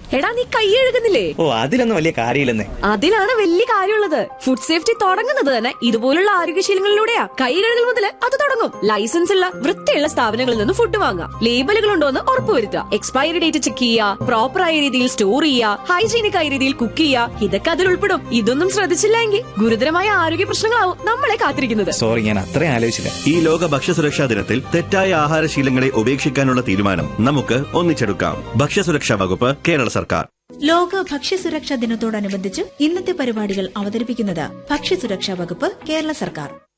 എടാ നീ കൈ കഴുകുന്നില്ലേ ഓ അതിലൊന്നും വലിയ കാര്യമില്ലെന്നേ അതിലാണ് വലിയ കാര്യമുള്ളത് ഫുഡ് സേഫ്റ്റി തുടങ്ങുന്നത് തന്നെ ഇതുപോലുള്ള ആരോഗ്യശീലങ്ങളിലൂടെയാ കൈ കഴുകൽ മുതൽ അത് തുടങ്ങും ലൈസൻസ് ഉള്ള വൃത്തിയുള്ള സ്ഥാപനങ്ങളിൽ നിന്ന് ഫുഡ് വാങ്ങാം ലേബലുകൾ ഉണ്ടോ എന്ന് ഉറപ്പുവരുത്തുക എക്സ്പയറി ഡേറ്റ് ചെക്ക് ചെയ്യുക പ്രോപ്പർ ആയ രീതിയിൽ സ്റ്റോർ ചെയ്യുക ഹൈജീനിക് ആയ രീതിയിൽ കുക്ക് ചെയ്യുക ഇതൊക്കെ അതിൽ ഉൾപ്പെടും ഇതൊന്നും ശ്രദ്ധിച്ചില്ലെങ്കിൽ ഗുരുതരമായ ആരോഗ്യ പ്രശ്നങ്ങളാവും നമ്മളെ കാത്തിരിക്കുന്നത് സോറി ഞാൻ അത്രയും ആലോചിച്ചില്ല ഈ ലോക ഭക്ഷ്യസുരക്ഷാ ദിനത്തിൽ തെറ്റായ ആഹാരശീലങ്ങളെ ഉപേക്ഷിക്കാനുള്ള തീരുമാനം നമുക്ക് ഒന്നിച്ചെടുക്കാം ഭക്ഷ്യസുരക്ഷാ വകുപ്പ് കേരള സർക്കാർ ലോക ഭക്ഷ്യസുരക്ഷാ ദിനത്തോടനുബന്ധിച്ച് ഇന്നത്തെ പരിപാടികൾ അവതരിപ്പിക്കുന്നത് ഭക്ഷ്യസുരക്ഷാ വകുപ്പ് കേരള സർക്കാർ